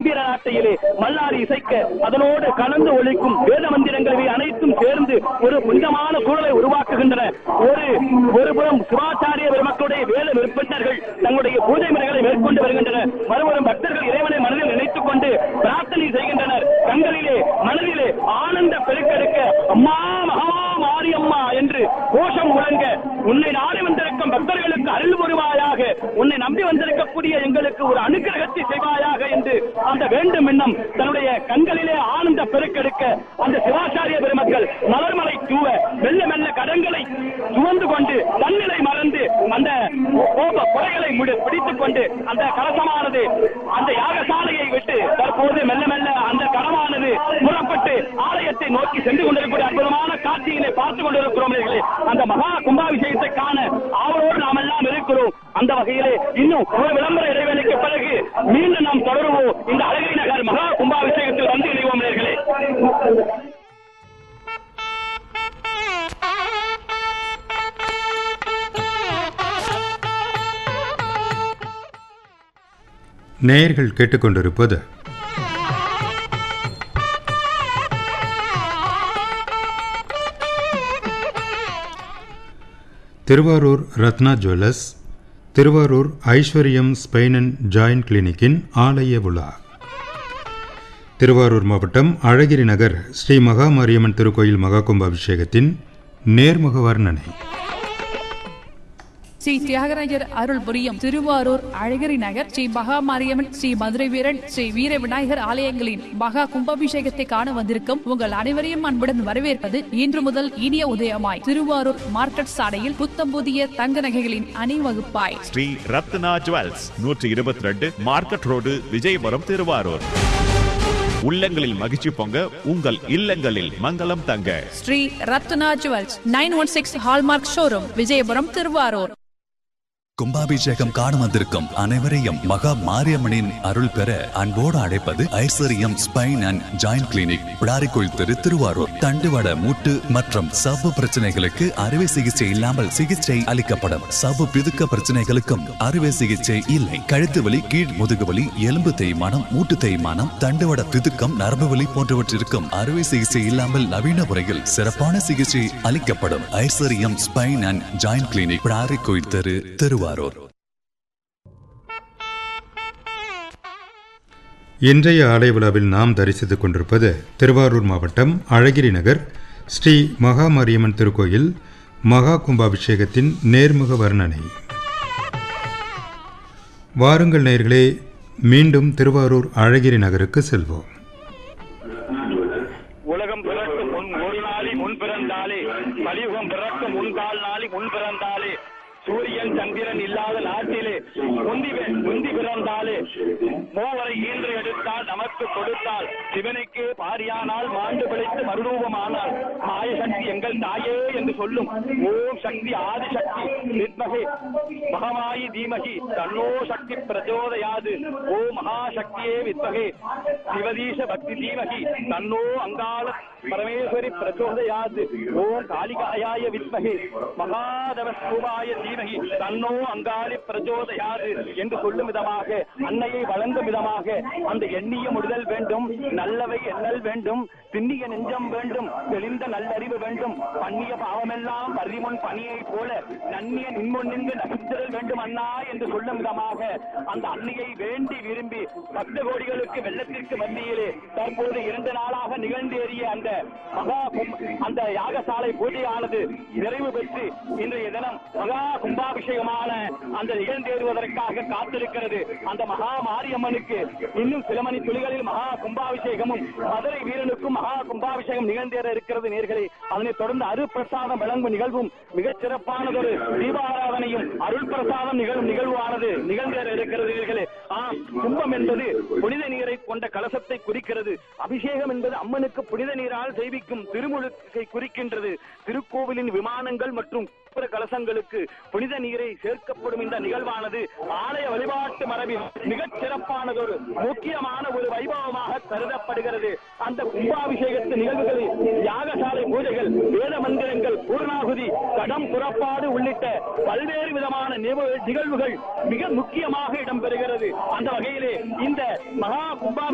கம்பீர நாட்டையிலே மல்லாரி இசைக்க அதனோடு கலந்து ஒழிக்கும் வேத மந்திரங்கள் இவை அனைத்தும் சேர்ந்து ஒரு புனிதமான சூழலை உருவாக்குகின்றன ஒரு ஒருபுறம் சிவாச்சாரிய பெருமக்களுடைய வேத விற்பனர்கள் தங்களுடைய பூஜை முறைகளை மேற்கொண்டு வருகின்றனர் மறுபுறம் பக்தர்கள் இறைவனை மனதில் நினைத்துக் கொண்டு பிரார்த்தனை செய்கின்றனர் கண்களிலே மனதிலே ஆனந்த பெருக்கெடுக்க அம்மா மகா மாரியம்மா என்று கோஷம் முழங்க உன்னை நாடி வந்திருக்கும் பக்தர்களுக்கு அருள் வருவாயாக உன்னை நம்பி வந்திருக்கக்கூடிய எங்களுக்கு ஒரு அனுகிரகத்தை செய்வாயாக என்று அந்த வேண்டும் எண்ணம் தன்னுடைய கண்களிலே ஆனந்த பெருக்கெடுக்க அந்த சிவாச்சாரிய பெருமக்கள் மலர்மலை தூவ மெல்ல மெல்ல கடங்களை சுமந்து கொண்டு தன்னிலை மறந்து அந்த கோப குறைகளை முடி- பிடித்துக் கொண்டு அந்த கலசமானது அந்த யாகசாலையை விட்டு தற்போது மெல்ல மெல்ல அந்த கடமானது புறப்பட்டு ஆலயத்தை நோக்கி சென்று கொண்டிருக்கிற அற்புதமான காட்சியினை பார்த்துக் கொண்டிருக்கிறோம் நேயர்களே. அந்த மகா கும்பாபிஷேகத்தை காண ஆவலோடு நாம் எல்லாம் இருக்கிறோம் அந்த வகையிலே இன்னும் ஒரு விளம்பர இடைவேளைக்கு பிறகு மீண்டும் நாம் தொடருவோம் இந்த அழகை நகர் மகா கும்பாபிஷேகத்தில் வந்து இணைவோம் நேர்களே நேயர்கள் கேட்டுக்கொண்டிருப்பது திருவாரூர் ரத்னா ஜுவல்லர்ஸ் திருவாரூர் ஐஸ்வர்யம் ஸ்பைன் அண்ட் ஜாயின்ட் கிளினிக்கின் ஆலய விழா திருவாரூர் மாவட்டம் அழகிரி நகர் ஸ்ரீ மகாமாரியம்மன் திருக்கோயில் மகா கும்பாபிஷேகத்தின் நேர்முக வர்ணனை ஸ்ரீ தியாகராஜர் அருள் புரியும் திருவாரூர் அழகிரி நகர் ஸ்ரீ மகாமாரியம்மன் ஸ்ரீ மதுரை வீரன் ஸ்ரீ வீர விநாயகர் ஆலயங்களின் மகா கும்பாபிஷேகத்தை காண வந்திருக்கும் உங்கள் அனைவரையும் அன்புடன் வரவேற்பது இன்று முதல் இனிய உதயமாய் திருவாரூர் மார்க்கெட் சாலையில் புத்தம் புதிய தங்க நகைகளின் அணிவகுப்பாய் ஸ்ரீ ரத்னா ஜுவல்ஸ் நூற்றி இருபத்தி ரெண்டு மார்க்கெட் ரோடு விஜயபுரம் திருவாரூர் உள்ளங்களில் மகிழ்ச்சி பொங்க உங்கள் இல்லங்களில் மங்களம் தங்க Sri Ratna jewels nine one six hallmark showroom Vijayapuram Thiruvarur கும்பாபிஷேகம் காண வந்திருக்கும் அனைவரையும் மகா மாரியம்மனின் அருள் பெற அன்போடு அழைப்பது Aishwaryam spine and joint clinic Pidarikoil தெரு திருவாரூர் தண்டுவட மூட்டு மற்றும் சவ்வு பிரச்சனைகளுக்கு அறுவை சிகிச்சை இல்லாமல் சிகிச்சை அளிக்கப்படும் சவ்வு பிதுக்க பிரச்சனைகளுக்கும் அறுவை சிகிச்சை இல்லை கழுத்து வலி கீழ் முதுகு வலி எலும்பு தேய்மானம் மூட்டு தேய்மானம் தண்டுவட பிதுக்கம் நரம்பு வலி போன்றவற்றிற்கும் அறுவை சிகிச்சை இல்லாமல் நவீன முறையில் சிறப்பான சிகிச்சை அளிக்கப்படும் Aishwaryam spine and joint clinic Pidarikoil தெரு திருவாரூர் இன்றைய ஆலய விழாவில் நாம் தரிசித்துக் கொண்டிருப்பது திருவாரூர் மாவட்டம் அழகிரி நகர் ஸ்ரீ மகாமாரியம்மன் திருக்கோயில் மகா கும்பாபிஷேகத்தின் நேர்முக வர்ணனை வாருங்கள் நேயர்களே மீண்டும் திருவாரூர் அழகிரி நகருக்கு செல்வோம் உலகம் பிறக்கும் முன் ஒரு நாளி முன் பிறந்தாலே கலியுகம் பிறக்கும் முன் கால் நாளி முன் பிறந்தாலே சூரியன் சந்திரன் இல்லாத நாட்டிலே முந்தி வே- முந்தி பிறந்தாலே மூவரை ஈன்று எடுத்தால் நமக்கு கொடுத்தால் சிவனுக்கு பாரியானால் மாண்டு பிழைத்து மறுரூபமானால் மாய சக்தி எங்கள் தாயே என்று சொல்லும் ஓம் சக்தி ஆதிசக்தி வித்மகே மகமாயி தீமகி தன்னோ சக்தி பிரச்சோதயாது ஓ மகாசக்தியே வித்மகே சிவதீச பக்தி தீமகி தன்னோ அங்காள பரமேஸ்வரி பிரச்சோதயாது ஓம் காளிகாயாய வித்மகே மகாதவஸ்ரூபாய தீமகி தன்னோ அங்காளி பிரச்சோதயாது என்று சொல்லும் விதமாக அன்னையை வழங்கும் விதமாக அந்த எண்ணிய முடிதல் வேண்டும் நல்லவை எண்ணல் வேண்டும் திண்ணிய நெஞ்சம் வேண்டும் தெளிந்த நல்லறிவு வேண்டும் பண்ணிய பாவமெல்லாம் பரிமுன் பணியை போல நன்னிய நின்முன் நின்று நகித்திரல் வேண்டும் அண்ணா என்று சொல்லும் விதமாக அந்த அன்னையை வேண்டி விரும்பி பக்த கோடிகளுக்கு வெள்ளத்திற்கு மத்தியிலே தற்போது இரண்டு நாளாக நிகழ்ந்தேறிய அந்த மகா கும்- அந்த யாகசாலை பூஜையானது நிறைவு பெற்று இன்றைய தினம் மகா கும்பாபிஷேகமான அந்த நிகழ்ந்தேறுவதற்காக காத்திருக்கிறது அந்த மகா மாரியம்மனுக்கு இன்னும் சில மணி துளிகளில் மகா கும்பாபிஷேகமும் மதுரை வீரனுக்கும் மகா கும்பாபிஷேகம் நிகழ்ந்தேற இருக்கிறது நேர்களே அதனைத் தொடர்ந்து அருட்பிரசாதம் வழங்கும் நிகழ்வும் மிகச் சிறப்பானதொரு தீபாராதனையும் அருள் பிரசாதம் நிகழும் நிகழ்வானது நிகழ்ந்தேற இருக்கிறது நேர்களே ஆம் கும்பம் என்பது புனித நீரை கொண்ட கலசத்தை குறிக்கிறது அபிஷேகம் என்பது அம்மனுக்கு புனித நீரால் செய்விக்கும் திருமுழுக்கை குறிக்கின்றது திருக்கோவிலின் விமானங்கள் மற்றும் கோபுர கலசங்களுக்கு புனித நீரை சேர்க்கப்படும் இந்த நிகழ்வானது ஆலய வழிபாட்டு மரபில் மிகச் சிறப்பானதொரு முக்கியமான ஒரு வைபவமாக கருதப்படுகிறது அந்த கும்பாபிஷேகத்து நிகழ்வுகளில் யாகசாலை பூஜைகள் வேத மந்திரங்கள் பூர்ணாகுதி கடம் புறப்பாடு உள்ளிட்ட பல்வேறு விதமான நிகழ்வு- நிகழ்வுகள் மிக முக்கியமாக இடம்பெறுகிறது அந்த வகையிலே இந்த மகா கும்பாபிஷேக